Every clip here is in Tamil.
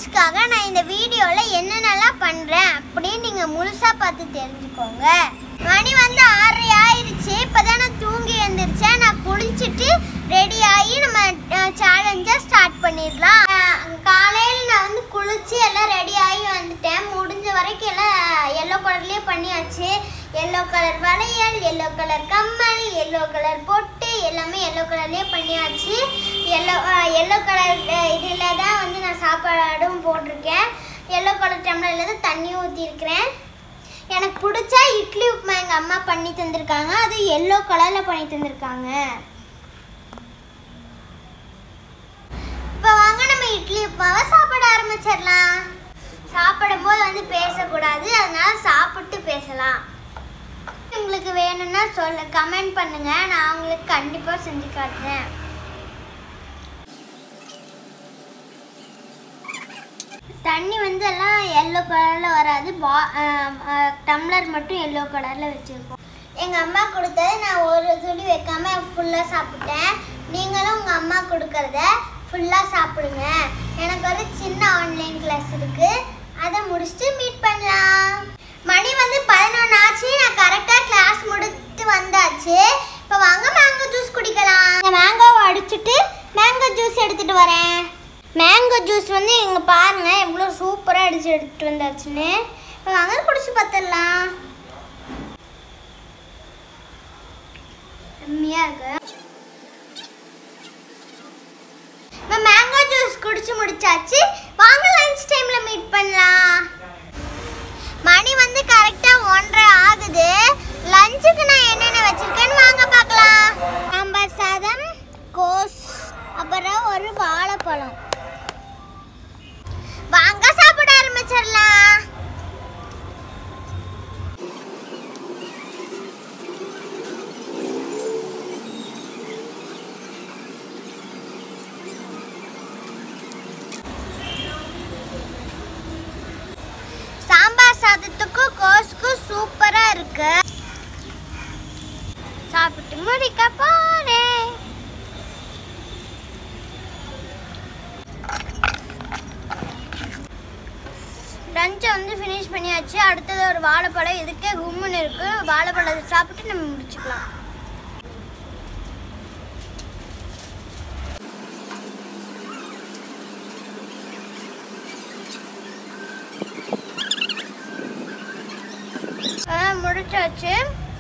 சேலஞ்சுக்காக நான் இந்த வீடியோவில் என்னென்னலாம் பண்ணுறேன் அப்படின்னு நீங்கள் முழுசாக பார்த்து தெரிஞ்சுக்கோங்க மணி வந்து ஆறரை ஆயிடுச்சு இப்போ தான் நான் தூங்கி எழுந்திரிச்சேன் நான் குளிச்சுட்டு ரெடி ஆகி நம்ம சேலஞ்சை ஸ்டார்ட் பண்ணிடலாம் காலையில் நான் வந்து குளிச்சு எல்லாம் ரெடி ஆகி வந்துட்டேன் முடிஞ்ச வரைக்கும் எல்லாம் எல்லோ கலர்லேயே பண்ணியாச்சு எல்லோ கலர் வளையல் எல்லோ கலர் கம்மல் எல்லோ கலர் பொட்டு எல்லாமே எல்லோ கலர்லேயே பண்ணியாச்சு எல்லோ எல்லோ கலர் இதில் தான் வந்து நான் சாப்பாடும் போட்டிருக்கேன் எல்லோ கலர் டம்ளரில் தான் தண்ணி ஊற்றிருக்கிறேன் எனக்கு பிடிச்ச இட்லி உப்புமா எங்கள் அம்மா பண்ணி தந்திருக்காங்க அது எல்லோ கலரில் பண்ணி தந்திருக்காங்க இப்போ வாங்க நம்ம இட்லி உப்புமாவை சாப்பிட ஆரம்பிச்சிடலாம் சாப்பிடும்போது வந்து பேசக்கூடாது அதனால சாப்பிட்டு பேசலாம் உங்களுக்கு வேணும்னா சொல்ல கமெண்ட் பண்ணுங்க நான் உங்களுக்கு கண்டிப்பாக செஞ்சு காட்டுறேன் தண்ணி வந்து எல்லாம் எல்லோ கலரில் வராது பா டம்ளர் மட்டும் எல்லோ கலரில் வச்சுருக்கோம் எங்கள் அம்மா கொடுத்தது நான் ஒரு துளி வைக்காம ஃபுல்லாக சாப்பிட்டேன் நீங்களும் உங்கள் அம்மா கொடுக்கறத ஃபுல்லாக சாப்பிடுங்க எனக்கு ஒரு சின்ன ஆன்லைன் கிளாஸ் இருக்குது அதை முடிச்சுட்டு மீட் பண்ணலாம் மணி வந்து பதினொன்று ஆச்சு நான் கரெக்டாக கிளாஸ் முடிச்சுட்டு வந்தாச்சு இப்போ வாங்க மேங்கோ ஜூஸ் குடிக்கலாம் இந்த மேங்கோவை அடிச்சுட்டு மேங்கோ ஜூஸ் எடுத்துகிட்டு வரேன் மேங்கோ ஜூஸ் வந்து இங்கே பாருங்க எவ்வளோ சூப்பராக அடிச்சு எடுத்துட்டு வந்தாச்சுன்னு இப்போ வாங்க குடிச்சு பார்த்துடலாம் செம்மையாக இருக்கு இப்போ மேங்கோ ஜூஸ் குடிச்சு முடிச்சாச்சு வாங்க லஞ்ச் டைம்ல மீட் பண்ணலாம் மணி வந்து கரெக்டா ஒன்றரை ஆகுது லஞ்சுக்கு நான் என்னென்ன வச்சிருக்கேன்னு வாங்க பார்க்கலாம் சாம்பார் சாதம் கோஸ் அப்புறம் ஒரு வாழைப்பழம் வாங்க சாப்பிட ஆரம்பிச்சிடலாம் சாம்பார் சாதத்துக்கும் கோஸுக்கும் சூப்பரா இருக்கு சாப்பிட்டு முடிக்க போறேன் லஞ்சை வந்து ஃபினிஷ் பண்ணியாச்சு அடுத்தது ஒரு வாழைப்பழம் இதுக்கே கும்முன்னு இருக்கு வாழைப்பழத்தை சாப்பிட்டு நம்ம முடிச்சுக்கலாம் ஆ, முடிச்சாச்சு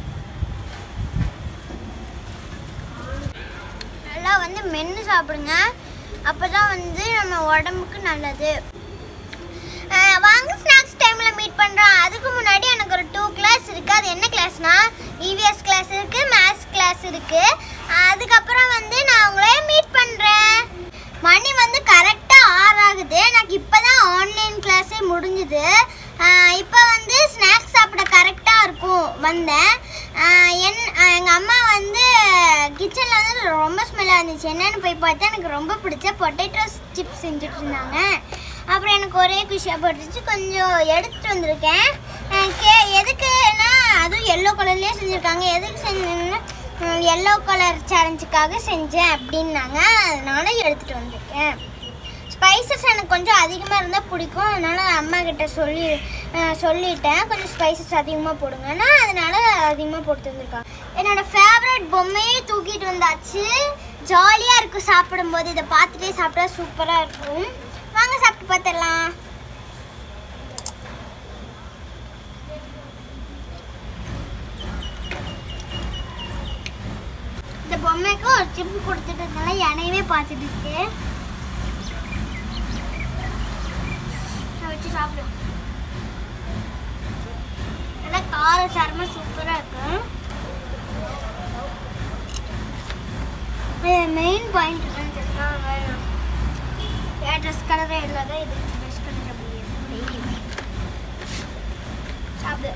நல்லா வந்து மென்று சாப்பிடுங்க அப்பதான் வந்து நம்ம உடம்புக்கு நல்லது ஆ, வாங்க ஸ்நாக்ஸ் டைம்ல மீட் பண்றோம் அதுக்கு முன்னாடி எனக்கு ஒரு டூ கிளாஸ் இருக்கு அது என்ன கிளாஸ்னா இவிஎஸ் கிளாஸ் இருக்கு மேத்ஸ் கிளாஸ் இருக்கு அதுக்கப்புறம் வந்து நான் உங்களை மீட் பண்றேன் மணி வந்து கரெக்டா ஆறாகுது எனக்கு இப்பதான் ஆன்லைன் கிளாஸே முடிஞ்சுது இப்போ வந்து ஸ்நாக்ஸ் சாப்பிட கரெக்டாக இருக்கும் வந்தேன் ஆஹ் என் எங்கள் அம்மா வந்து கிச்சனில் வந்து ரொம்ப ஸ்மெல்லாக இருந்துச்சு என்னன்னு போய் பார்த்தா எனக்கு ரொம்ப பிடிச்ச பொட்டேட்டோ சிப்ஸ் செஞ்சுட்டு இருந்தாங்க அப்புறம் எனக்கு ஒரே குஷியாக போட்டுச்சு கொஞ்சம் எடுத்துட்டு வந்திருக்கேன் ஆஹ் கே எதுக்குன்னா அதுவும் எல்லோ கலர்லேயே செஞ்சுருக்காங்க எதுக்கு செஞ்சேன்னா எல்லோ கலர் சேலஞ்சுக்காக செஞ்சேன் அப்படின்னாங்க அதனால எடுத்துகிட்டு வந்திருக்கேன் ஸ்பைசஸ் எனக்கு கொஞ்சம் அதிகமாக இருந்தால் பிடிக்கும் அதனால அம்மா கிட்ட சொல்லி அஹ் சொல்லிட்டேன் கொஞ்சம் ஸ்பைசஸ் அதிகமாக போடுங்கன்னா அதனால அதிகமாக போட்டு வந்திருக்காங்க என்னோட ஃபேவரட் பொம்மையே தூக்கிட்டு வந்தாச்சு ஜாலியாக இருக்கும் சாப்பிடும்போது இதை பார்த்துட்டே சாப்பிட்டா சூப்பராக இருக்கும் வாங்க சாப்பிட்டு பார்த்துடலாம் இந்த பொம்மைக்கு ஒரு சிப்பு கொடுத்துட்டதுனால என்னையவே பார்த்துட்டு இருக்கு நான் வச்சு சாப்பிடும் நல்லா கார சாரமாக சூப்பராக இருக்கு மெயின் பாயிண்ட் என்னன்னு தெரியுமா என் ட்ரெஸ் கலரே இல்லாத இது ட்ரெஸ் கலர் அப்படி சாப்பிடு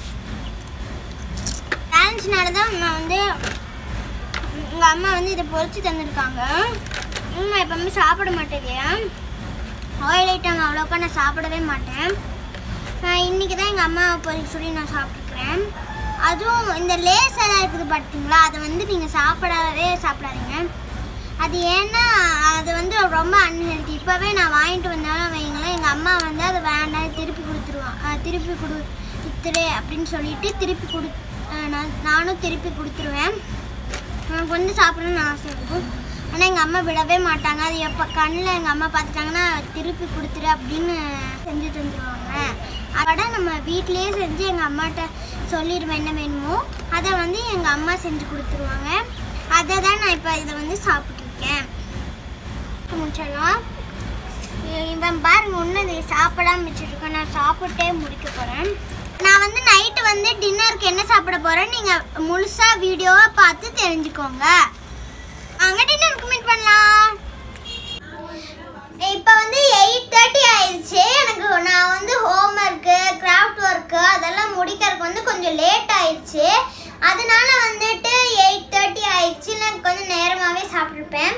சேலஞ்ச்னால தான் நான் வந்து எங்கள் அம்மா வந்து இதை பொரிச்சு தந்திருக்காங்க நான் எப்பவுமே சாப்பிட மாட்டேன் இல்லையா ஆயில் ஐட்டம் அவ்வளோக்கா நான் சாப்பிடவே மாட்டேன் நான் இன்னைக்கு தான் எங்கள் அம்மா பொறிக்க சொல்லி நான் சாப்பிட்டுக்கிறேன் அதுவும் இந்த லேஸ் எல்லாம் இருக்குது பார்த்தீங்களா அதை வந்து நீங்கள் சாப்பிடவே சாப்பிடாதீங்க அது ஏன்னா அது வந்து ரொம்ப அன்ஹெல்தி இப்போவே நான் வாங்கிட்டு வந்தாலும் வைங்களேன் எங்கள் அம்மா வந்து அதை வேண்டாம் திருப்பி கொடுத்துருவான் திருப்பி கொடு வித்துரு அப்படின்னு சொல்லிட்டு திருப்பி கொடு அஹ் நான் நானும் திருப்பி கொடுத்துருவேன் எனக்கு வந்து சாப்பிடணும்னு ஆசை இருக்கும் ஆனால் எங்கள் அம்மா விடவே மாட்டாங்க அது எப்போ கண்ணில் எங்கள் அம்மா பார்த்துட்டாங்கன்னா திருப்பி கொடுத்துரு அப்படின்னு செஞ்சு தந்துடுவாங்க அதோட நம்ம வீட்டிலேயே செஞ்சு எங்கள் அம்மாட்ட சொல்லிடுவேன் என்ன வேணுமோ அதை வந்து எங்கள் அம்மா செஞ்சு கொடுத்துருவாங்க அதை தான் நான் இப்போ இதை வந்து சாப்பிட்ருக்கேன் முடிச்சிடலாம் இவன் பாருங்க ஒன்று சாப்பிடாம வச்சுருக்கேன் நான் சாப்பிட்டே முடிக்க போகிறேன் நான் வந்து நைட்டு வந்து டின்னருக்கு என்ன சாப்பிட போகிறேன் நீங்கள் முழுசாக வீடியோவை பார்த்து தெரிஞ்சுக்கோங்க அங்கே டின்னருக்கு மீட் பண்ணலாம் இப்போ வந்து எயிட் தேர்ட்டி ஆயிடுச்சு எனக்கு நான் வந்து ஹோம் ஒர்க்கு கிராஃப்ட் ஒர்க்கு அதெல்லாம் முடிக்கிறதுக்கு வந்து கொஞ்சம் லேட் ஆயிடுச்சு அதனால வந்துட்டு எயிட் தேர்ட்டி ஆயிடுச்சு நான் கொஞ்சம் நேரமாகவே சாப்பிட்ருப்பேன்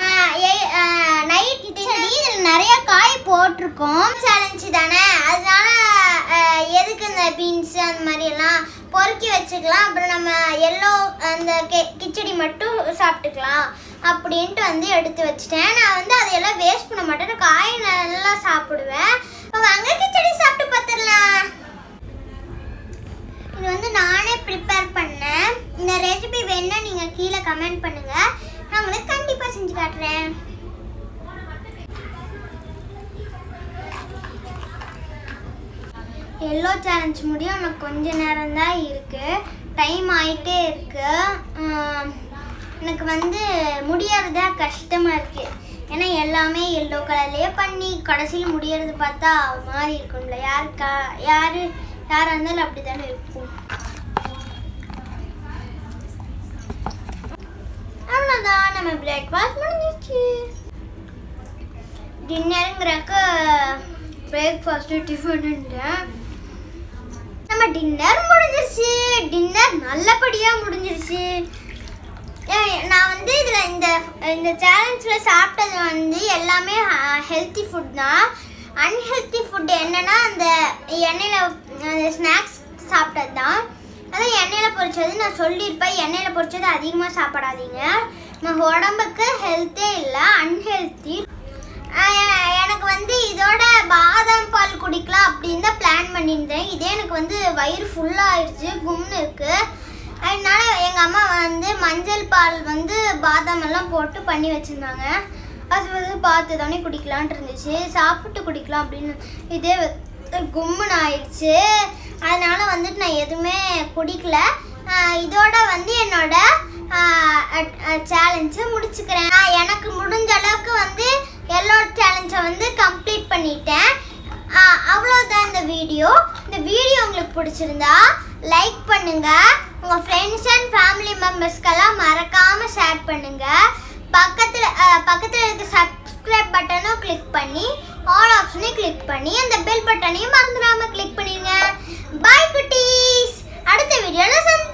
நைட் செடி இதில் நிறைய காய் போட்டிருக்கோம் சேலஞ்சு தானே அதனால ஆஹ், எதுக்கு இந்த பீன்ஸ் அந்த மாதிரி எல்லாம் பொறுக்கி வச்சுக்கலாம் அப்புறம் நம்ம எல்லோ அந்த கெ- கிச்சடி மட்டும் சாப்பிட்டுக்கலாம் அப்படின்ட்டு வந்து எடுத்து வச்சிட்டேன் நான் வந்து அதையெல்லாம் வேஸ்ட் பண்ண மாட்டேன் நான் காய் நல்லா சாப்பிடுவேன் இப்போ வாங்க கிச்சடி சாப்பிட்டு பார்த்துடலாம் இது வந்து நானே ப்ரிப்பேர் பண்ணேன் இந்த ரெசிபி வேணும்னா நீங்கள் கீழே கமெண்ட் பண்ணுங்க நான் உங்களுக்கு கண்டிப்பாக செஞ்சு காட்டுறேன் எல்லோ சேலஞ்ச் முடியும் எனக்கு கொஞ்ச நேரம் தான் இருக்கு டைம் ஆயிட்டே இருக்கு ஆம், எனக்கு வந்து முடியறதா கஷ்டமா இருக்கு ஏன்னா எல்லாமே எல்லோ கலர்லயே பண்ணி கடைசியில் முடியறது பார்த்தா ஒரு மாதிரி இருக்கும்ல யாருக்கா யாரு யாரா இருந்தாலும் அப்படித்தானே இருக்கும் அவ்வளோதான் நம்ம பிரேக்ஃபாஸ்ட் முடிஞ்சிச்சு டின்னருங்கிறக்க பிரேக்ஃபாஸ்ட்டு டிஃபனுன்றேன் நம்ம டின்னர் முடிஞ்சிருச்சு டின்னர் நல்லபடியாக முடிஞ்சிருச்சு ஏய், நான் வந்து இதில் இந்த இந்த சேலஞ்சில் சாப்பிட்டது வந்து எல்லாமே ஹெல்த்தி ஃபுட் தான் அன்ஹெல்த்தி ஃபுட் என்னன்னா அந்த எண்ணெயில் அந்த ஸ்நாக்ஸ் சாப்பிட்டது தான் அதான் எண்ணெயில் பொரிச்சது நான் சொல்லியிருப்பேன் எண்ணெயில் பொரிச்சது அதிகமாக சாப்பிடாதீங்க நம்ம உடம்புக்கு ஹெல்த்தே இல்லை அன்ஹெல்த்தி எனக்கு வந்து இதோட பாதாம் பால் குடிக்கலாம் அப்படின்னு தான் பிளான் பண்ணியிருந்தேன் இதே எனக்கு வந்து வயிறு ஃபுல்லாக ஆயிடுச்சு கும்னு இருக்கு அதனால எங்கள் அம்மா வந்து மஞ்சள் பால் வந்து பாதாம் எல்லாம் போட்டு பண்ணி வச்சுருந்தாங்க அது வந்து பார்த்து தானே குடிக்கலான்ட்டு இருந்துச்சு சாப்பிட்டு குடிக்கலாம் அப்படின்னு இதே வந்து கும்முன்னு ஆயிடுச்சு அதனால வந்துட்டு நான் எதுவுமே குடிக்கல ஆஹ் இதோட வந்து என்னோட சேலஞ்சை முடிச்சுக்கிறேன் நான் எனக்கு முடிஞ்ச அளவுக்கு வந்து எல்லோ சேலஞ்சை வந்து கம்ப்ளீட் பண்ணிட்டேன் ஆஹ் அவ்வளோதான் இந்த வீடியோ இந்த வீடியோ உங்களுக்கு பிடிச்சிருந்தா லைக் பண்ணுங்க உங்க ஃப்ரெண்ட்ஸ் அண்ட் ஃபேமிலி மெம்பர்ஸ்க்கெல்லாம் மறக்காம ஷேர் பண்ணுங்க பக்கத்துல ஆஹ் பக்கத்துல இருக்க சப்ஸ்கிரைப் பட்டனும் கிளிக் பண்ணி ஆல் ஆப்ஷனையும் கிளிக் பண்ணி அந்த பெல் பட்டனையும் மறந்துடாம கிளிக் பண்ணிடுங்க பாய் குட்டீஸ் அடுத்த வீடியோல சந்தி